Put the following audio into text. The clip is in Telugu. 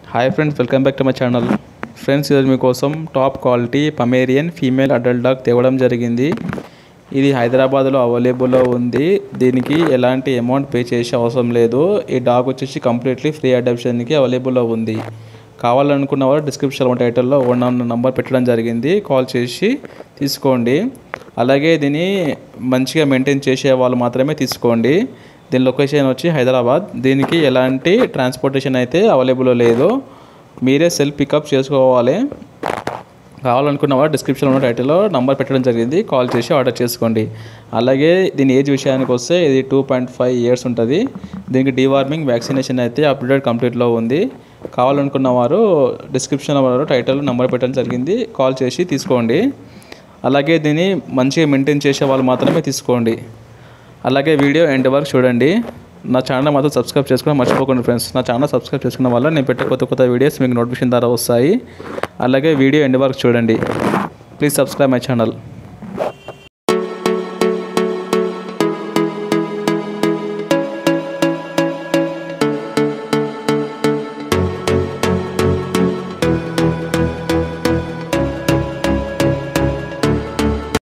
hi friends welcome back to my channel friends ఈరోజు మీకోసం top quality Pomeranian female adult dog తేవడం జరిగింది ఇది హైదరాబాద్లో అవైలబుల్లో ఉంది దీనికి ఎలాంటి అమౌంట్ పే చేసే అవసరం లేదు ఈ డాగ్ వచ్చేసి కంప్లీట్లీ ఫ్రీ అడాప్షన్కి అవైలబుల్లో ఉంది కావాలనుకున్న వారు డిస్క్రిప్షన్లో టైటిల్లో వన్ నంబర్ పెట్టడం జరిగింది కాల్ చేసి తీసుకోండి అలాగే దీన్ని మంచిగా మెయింటైన్ చేసే వాళ్ళు మాత్రమే తీసుకోండి దీని లొకేషన్ వచ్చి హైదరాబాద్ దీనికి ఎలాంటి ట్రాన్స్పోర్టేషన్ అయితే అవైలబుల్ లేదు మీరే సెల్ఫ్ పికప్ చేసుకోవాలి కావాలనుకున్న వారు డిస్క్రిప్షన్లో ఉన్న టైటిల్లో నంబర్ పెట్టడం జరిగింది కాల్ చేసి ఆర్డర్ చేసుకోండి అలాగే దీని ఏజ్ విషయానికి వస్తే ఇది టూ పాయింట్ ఫైవ్ ఇయర్స్ ఉంటుంది దీనికి డీవార్మింగ్ వ్యాక్సినేషన్ అయితే అప్డేట్ కంప్లీట్లో ఉంది కావాలనుకున్న వారు డిస్క్రిప్షన్లో వారు టైటిల్ నంబర్ పెట్టడం జరిగింది కాల్ చేసి తీసుకోండి అలాగే దీన్ని మంచిగా మెయింటైన్ చేసే వాళ్ళు మాత్రమే తీసుకోండి అలాగే వీడియో ఎండ్ వరకు చూడండి నా ఛానల్ మాత్రం సబ్స్క్రైబ్ చేసుకుని మర్చిపోకండి ఫ్రెండ్స్ నా ఛానల్ సబ్స్క్రైబ్ చేసుకున్న వల్ల నేను పెట్టే కొత్త కొత్త వీడియోస్ మీకు నోటిఫికేషన్ ద్వారా వస్తాయి అలాగే వీడియో ఎండ్ వరకు చూడండి ప్లీజ్ సబ్స్క్రైబ్ మై ఛానల్